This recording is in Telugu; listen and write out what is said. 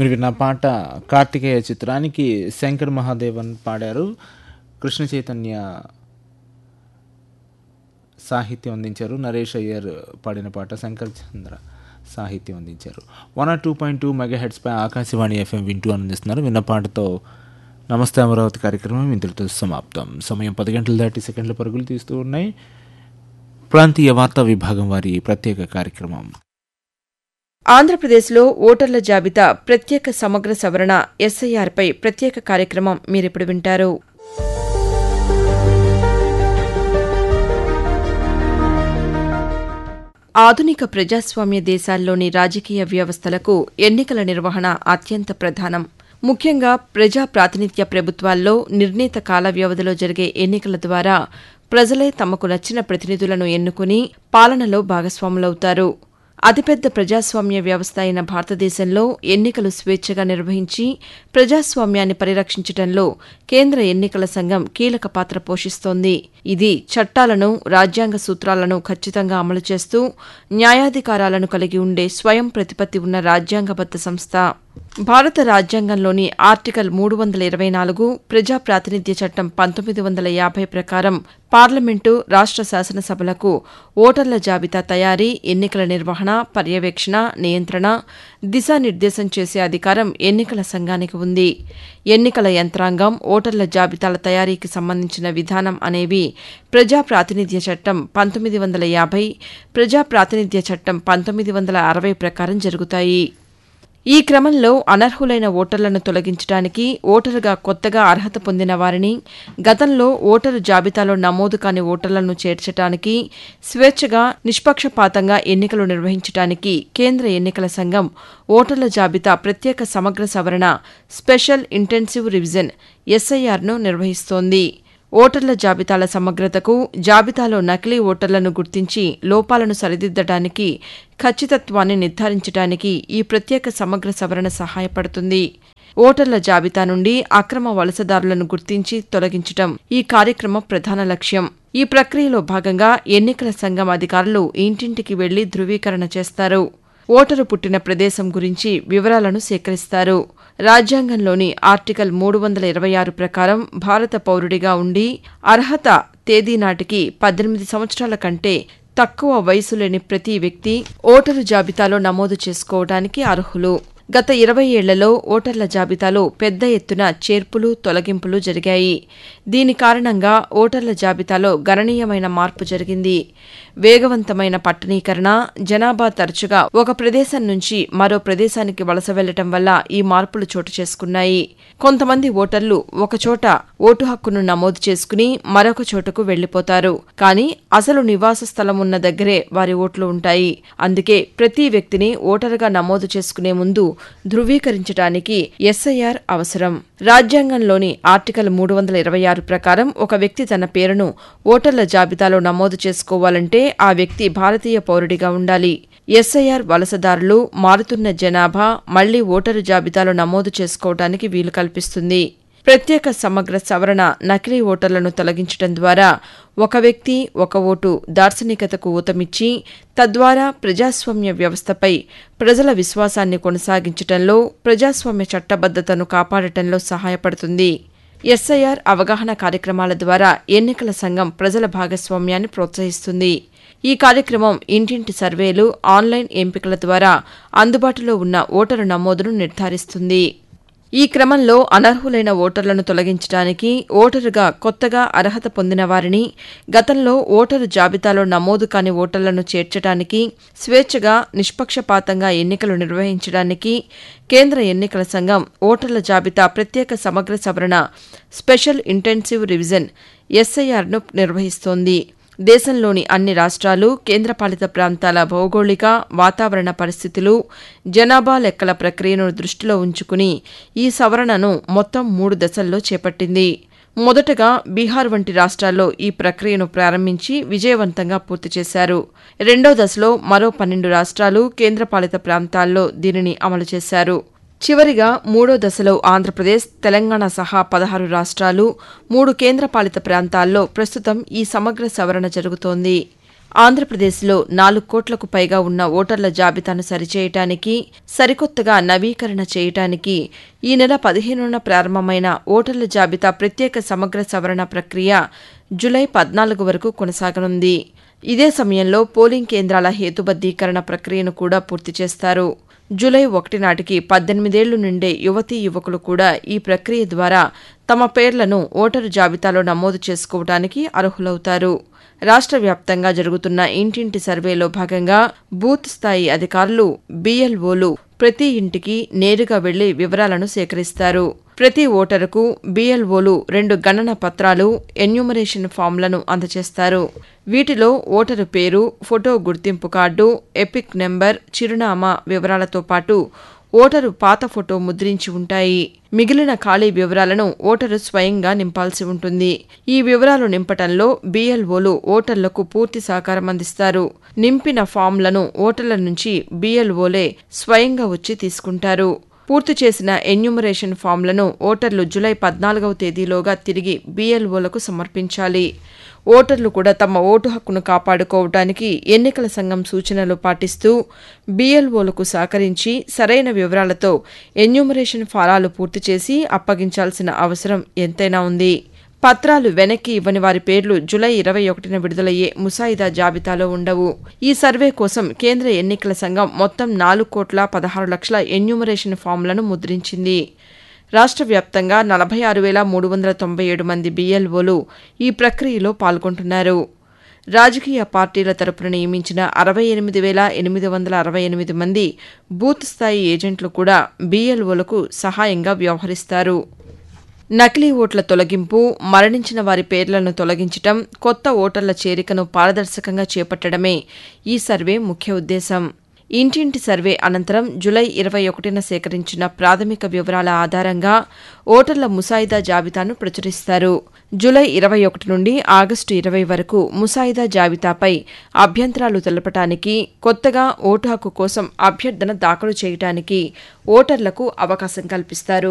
మీరు విన్న పాట కార్తికేయ చిత్రానికి శంకర్ మహాదేవన్ పాడారు కృష్ణ చైతన్య సాహిత్యం అందించారు నరేష్ అయ్యర్ పాడిన పాట శంకర్ చంద్ర సాహిత్యం అందించారు one or two point two mega హెడ్స్పై ఆకాశవాణి ఎఫ్ఎం వింటూ అందిస్తున్నారు విన్న పాటతో నమస్తే అమరావతి కార్యక్రమం ఇంతటితో సమాప్తం సమయం పది గంటలు దాటి సెకండ్ల పరుగులు తీస్తూ ఉన్నాయి ప్రాంతీయ వార్తా విభాగం వారి ప్రత్యేక కార్యక్రమం ఆంధ్రప్రదేశ్లో ఓటర్ల జాబితా ప్రత్యేక సమగ్ర సవరణ ఎస్ఐఆర్పై ప్రత్యేక కార్యక్రమం మీరిప్పుడు వింటారు ఆధునిక ప్రజాస్వామ్య దేశాల్లోని రాజకీయ వ్యవస్థలకు ఎన్నికల నిర్వహణ అత్యంత ప్రధానం ముఖ్యంగా ప్రజా ప్రాతినిధ్య ప్రభుత్వాల్లో నిర్ణీత కాల వ్యవధిలో జరిగే ఎన్నికల ద్వారా ప్రజలే తమకు నచ్చిన ప్రతినిధులను ఎన్నుకుని పాలనలో భాగస్వాములవుతారు అతిపెద్ద ప్రజాస్వామ్య వ్యవస్థ అయిన భారతదేశంలో ఎన్నికలు స్వేచ్ఛగా నిర్వహించి ప్రజాస్వామ్యాన్ని పరిరక్షించడంలో కేంద్ర ఎన్నికల సంఘం కీలక పాత్ర పోషిస్తోంది ఇది చట్టాలను రాజ్యాంగ సూత్రాలను ఖచ్చితంగా అమలు చేస్తూ న్యాయాధికారాలను కలిగి ఉండే స్వయం ప్రతిపత్తి ఉన్న రాజ్యాంగబద్ద సంస్థ భారత రాజ్యాంగంలోని ఆర్టికల్ మూడు వందల ఇరవై నాలుగు ప్రజా ప్రాతినిధ్య చట్టం పంతొమ్మిది వందల యాభై ప్రకారం పార్లమెంటు రాష్ట్ర శాసనసభలకు ఓటర్ల జాబితా తయారీ ఎన్నికల నిర్వహణ పర్యవేక్షణ నియంత్రణ దిశానిర్దేశం చేసే అధికారం ఎన్నికల సంఘానికి ఉంది ఎన్నికల యంత్రాంగం ఓటర్ల జాబితాల తయారీకి సంబంధించిన విధానం అనేవి ప్రజా ప్రాతినిధ్య చట్టం పంతొమ్మిది వందల యాభై ప్రజా ప్రాతినిధ్య చట్టం పంతొమ్మిది వందల అరవై ప్రకారం జరుగుతాయి ఈ క్రమంలో అనర్హులైన ఓటర్లను తొలగించడానికి ఓటరుగా కొత్తగా అర్హత పొందిన వారిని గతంలో ఓటరు జాబితాలో నమోదు కాని ఓటర్లను చేర్చడానికి స్వేచ్ఛగా నిష్పక్షపాతంగా ఎన్నికలు నిర్వహించడానికి కేంద్ర ఎన్నికల సంఘం ఓటర్ల జాబితా ప్రత్యేక సమగ్ర సవరణ స్పెషల్ ఇంటెన్సివ్ రివిజన్ ఎస్ఐఆర్ను నిర్వహిస్తోంది ఓటర్ల జాబితాల సమగ్రతకు జాబితాలో నకిలీ ఓటర్లను గుర్తించి లోపాలను సరిదిద్దడానికి ఖచ్చితత్వాన్ని నిర్ధారించడానికి ఈ ప్రత్యేక సమగ్ర సవరణ సహాయపడుతుంది ఓటర్ల జాబితా నుండి అక్రమ వలసదారులను గుర్తించి తొలగించడం ఈ కార్యక్రమ ప్రధాన లక్ష్యం ఈ ప్రక్రియలో భాగంగా ఎన్నికల సంఘం అధికారులు ఇంటింటికి వెళ్లి ధృవీకరణ చేస్తారు ఓటరు పుట్టిన ప్రదేశం గురించి వివరాలను సేకరిస్తారు రాజ్యాంగంలోని ఆర్టికల్ మూడు వందల ఇరవై ఆరు ప్రకారం భారత పౌరుడిగా ఉండి అర్హత తేదీ నాటికి పద్దెనిమిది సంవత్సరాల కంటే తక్కువ వయసు లేని ప్రతి వ్యక్తి ఓటరు జాబితాలో నమోదు చేసుకోవడానికి అర్హులు గత ఇరవై ఏళ్లలో ఓటర్ల జాబితాలో పెద్ద ఎత్తున చేర్పులు తొలగింపులు జరిగాయి దీని కారణంగా ఓటర్ల జాబితాలో గణనీయమైన మార్పు జరిగింది వేగవంతమైన పట్టణీకరణ జనాభా తరచుగా ఒక ప్రదేశం నుంచి మరో ప్రదేశానికి వలస వెళ్లటం వల్ల ఈ మార్పులు చోటు చేసుకున్నాయి కొంతమంది ఓటర్లు ఒకచోట ఓటు హక్కును నమోదు చేసుకుని మరొక చోటకు వెళ్లిపోతారు కానీ అసలు నివాస స్థలం ఉన్న దగ్గరే వారి ఓట్లు ఉంటాయి అందుకే ప్రతి వ్యక్తిని ఓటరుగా నమోదు చేసుకునే ముందు ధృవీకరించడానికి ఎస్ఐఆర్ అవసరం రాజ్యాంగంలోని ఆర్టికల్ మూడు వందల ఇరవై ఆరు ప్రకారం ఒక వ్యక్తి తన పేరును ఓటర్ల జాబితాలో నమోదు చేసుకోవాలంటే ఆ వ్యక్తి భారతీయ పౌరుడిగా ఉండాలి ఎస్ఐఆర్ వలసదారులు మారుతున్న జనాభా మళ్లీ ఓటరు జాబితాలో నమోదు చేసుకోవడానికి వీలు కల్పిస్తుంది ప్రత్యేక సమగ్ర సవరణ నకిలీ ఓటర్లను తొలగించడం ద్వారా ఒక వ్యక్తి ఒక ఓటు దార్శనికతకు ఊతమిచ్చి తద్వారా ప్రజాస్వామ్య వ్యవస్థపై ప్రజల విశ్వాసాన్ని కొనసాగించటంలో ప్రజాస్వామ్య చట్టబద్దతను కాపాడటంలో సహాయపడుతుంది ఎస్ఐఆర్ అవగాహన కార్యక్రమాల ద్వారా ఎన్నికల సంఘం ప్రజల భాగస్వామ్యాన్ని ప్రోత్సహిస్తుంది ఈ కార్యక్రమం ఇంటింటి సర్వేలు ఆన్లైన్ ఎంపికల ద్వారా అందుబాటులో ఉన్న ఓటరు నమోదును నిర్ధారిస్తుంది ఈ క్రమంలో అనర్హులైన ఓటర్లను తొలగించడానికి ఓటరుగా కొత్తగా అర్హత పొందిన వారిని గతంలో ఓటరు జాబితాలో నమోదు కాని ఓటర్లను చేర్చడానికి స్వేచ్ఛగా నిష్పక్షపాతంగా ఎన్నికలు నిర్వహించడానికి కేంద్ర ఎన్నికల సంఘం ఓటర్ల జాబితా ప్రత్యేక సమగ్ర సవరణ స్పెషల్ ఇంటెన్సివ్ రివిజన్ ఎస్ఐఆర్ను నిర్వహిస్తోంది దేశంలోని అన్ని రాష్ట్రాలు కేంద్రపాలిత ప్రాంతాల భౌగోళిక వాతావరణ పరిస్థితులు జనాభా లెక్కల ప్రక్రియను దృష్టిలో ఉంచుకుని ఈ సవరణను మొత్తం మూడు దశల్లో చేపట్టింది మొదటగా బీహార్ వంటి రాష్ట్రాల్లో ఈ ప్రక్రియను ప్రారంభించి విజయవంతంగా పూర్తి చేశారు రెండో దశలో మరో పన్నెండు రాష్ట్రాలు కేంద్రపాలిత ప్రాంతాల్లో దీనిని అమలు చేశారు చివరిగా మూడో దశలో ఆంధ్రప్రదేశ్ తెలంగాణ సహా పదహారు రాష్ట్రాలు మూడు కేంద్రపాలిత ప్రాంతాల్లో ప్రస్తుతం ఈ సమగ్ర సవరణ జరుగుతోంది ఆంధ్రప్రదేశ్లో నాలుగు కోట్లకు పైగా ఉన్న ఓటర్ల జాబితాను సరిచేయటానికి సరికొత్తగా నవీకరణ చేయటానికి ఈ నెల పదిహేనున ప్రారంభమైన ఓటర్ల జాబితా ప్రత్యేక సమగ్ర సవరణ ప్రక్రియ జులై పద్నాలుగు వరకు కొనసాగనుంది ఇదే సమయంలో పోలింగ్ కేంద్రాల హేతుబద్దీకరణ ప్రక్రియను కూడా పూర్తి చేస్తారు జూలై ఒకటి నాటికి పద్దెనిమిదేళ్లు నిండే యువతీ యువకులు కూడా ఈ ప్రక్రియ ద్వారా తమ పేర్లను ఓటరు జాబితాలో నమోదు చేసుకోవడానికి అర్హులవుతారు రాష్ట్ర వ్యాప్తంగా జరుగుతున్న ఇంటింటి సర్వేలో భాగంగా బూత్ స్థాయి అధికారులు బీఎల్ఓలు ప్రతి ఇంటికి నేరుగా వెళ్లి వివరాలను సేకరిస్తారు ప్రతి ఓటరుకు బీఎల్ఓలు రెండు గణన పత్రాలు ఎన్యూమరేషన్ ఫామ్లను అందజేస్తారు వీటిలో ఓటరు పేరు ఫోటో గుర్తింపు కార్డు ఎపిక్ నెంబర్ చిరునామా వివరాలతో పాటు ఓటరు పాత ఫోటో ముద్రించి ఉంటాయి మిగిలిన ఖాళీ వివరాలను ఓటరు స్వయంగా నింపాల్సి ఉంటుంది ఈ వివరాలు నింపటంలో బీఎల్ఓలు ఓటర్లకు పూర్తి సహకారం అందిస్తారు నింపిన ఫామ్లను ఓటర్ల నుంచి బీఎల్ఓలే స్వయంగా వచ్చి తీసుకుంటారు పూర్తి చేసిన ఎన్యూమరేషన్ ఫామ్లను ఓటర్లు జులై పద్నాలుగవ తేదీలోగా తిరిగి బీఎల్ఓలకు సమర్పించాలి ఓటర్లు కూడా తమ ఓటు హక్కును కాపాడుకోవడానికి ఎన్నికల సంఘం సూచనలు పాటిస్తూ బీఎల్ఓలకు సహకరించి సరైన వివరాలతో ఎన్యూమరేషన్ ఫారాలు పూర్తి చేసి అప్పగించాల్సిన అవసరం ఎంతైనా ఉంది పత్రాలు వెనక్కి ఇవ్వని వారి పేర్లు జులై ఇరవై ఒకటిన విడుదలయ్యే ముసాయిదా జాబితాలో ఉండవు ఈ సర్వే కోసం కేంద్ర ఎన్నికల సంఘం మొత్తం నాలుగు కోట్ల పదహారు లక్షల ఎన్యూమరేషన్ ఫామ్లను ముద్రించింది రాష్ట్ర వ్యాప్తంగా నలభై ఆరు వేల మూడు వందల తొంభై ఏడు మంది బీఎల్ఓలు ఈ ప్రక్రియలో పాల్గొంటున్నారు రాజకీయ పార్టీల తరపున నియమించిన అరవై ఎనిమిది వేల ఎనిమిది వందల అరవై ఎనిమిది మంది బూత్ స్థాయి ఏజెంట్లు కూడా బీఎల్ఓలకు సహాయంగా వ్యవహరిస్తారు నకిలీ ఓట్ల తొలగింపు మరణించిన వారి పేర్లను తొలగించటం కొత్త ఓటర్ల చేరికను పారదర్శకంగా చేపట్టడమే ఈ సర్వే ముఖ్య ఉద్దేశం ఇంటింటి సర్వే అనంతరం జులై ఇరవై ఒకటిన సేకరించిన ప్రాథమిక వివరాల ఆధారంగా ఓటర్ల ముసాయిదా జాబితాను ప్రచురిస్తారు జులై ఇరవై ఒకటి నుండి ఆగస్టు ఇరవై వరకు ముసాయిదా జాబితాపై అభ్యంతరాలు తెలపటానికి కొత్తగా ఓటు హక్కు కోసం అభ్యర్థన దాఖలు చేయటానికి ఓటర్లకు అవకాశం కల్పిస్తారు